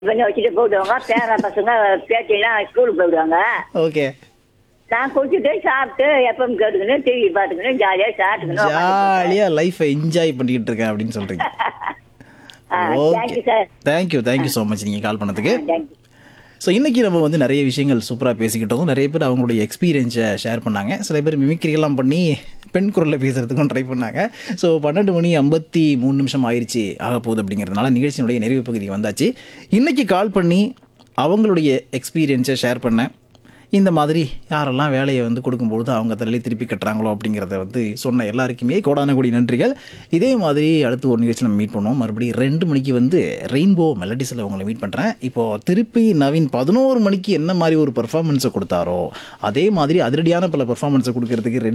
பண்ணி வச்சுட்டு போயிடுவாங்க பேர பசங்க பேட்டிலாம் ஸ்கூலுக்கு போயிடுவாங்க ஓகே நான் குடிச்சிட்டு சாப்பிட்டு எப்பவும் கேட்டுக்கணும் டிவி பார்த்துக்கணும் ஜாலியாக சாப்பிட்டுக்கணும் ஜாலியா லைஃபை என்ஜாய் பண்ணிக்கிட்டு இருக்கேன் அப்படின்னு சொல்றீங்க okay thank you sir thank you thank you so much நீங்கள் கால் பண்ணதுக்கு தேங்க்யூ ஸோ இன்றைக்கி நம்ம வந்து நிறைய விஷயங்கள் சூப்பராக பேசிக்கிட்டோம் நிறைய பேர் அவங்களுடைய எக்ஸ்பீரியன்ஸை ஷேர் பண்ணாங்க சில பேர் மிமிக்ரியெல்லாம் பண்ணி பெண் குரலில் பேசுகிறதுக்கும் ட்ரை பண்ணாங்க ஸோ பன்னெண்டு மணி ஐம்பத்தி மூணு நிமிஷம் ஆயிடுச்சு ஆக போகுது அப்படிங்கிறதுனால நிகழ்ச்சியினுடைய நிறைவு பகுதிக்கு வந்தாச்சு இன்றைக்கி கால் பண்ணி அவங்களுடைய எக்ஸ்பீரியன்ஸை ஷேர் பண்ணேன் இந்த மாதிரி யாரெல்லாம் வேலையை வந்து கொடுக்கும்பொழுது அவங்க தள்ளி திருப்பி கட்டுறாங்களோ அப்படிங்கிறத வந்து சொன்ன எல்லாருக்குமே கோடான கோடி நன்றிகள் இதே மாதிரி அடுத்து ஒரு நிகழ்ச்சி நம்ம மீட் பண்ணுவோம் மறுபடியும் ரெண்டு மணிக்கு வந்து ரெயின்போ மெலடிஸில் உங்களை மீட் பண்ணுறேன் இப்போது திருப்பி நவீன் பதினோரு மணிக்கு என்ன மாதிரி ஒரு பெர்ஃபார்மன்ஸை கொடுத்தாரோ அதே மாதிரி அதிரடியான பல பெர்ஃபார்மன்ஸை கொடுக்கறதுக்கு ரெடி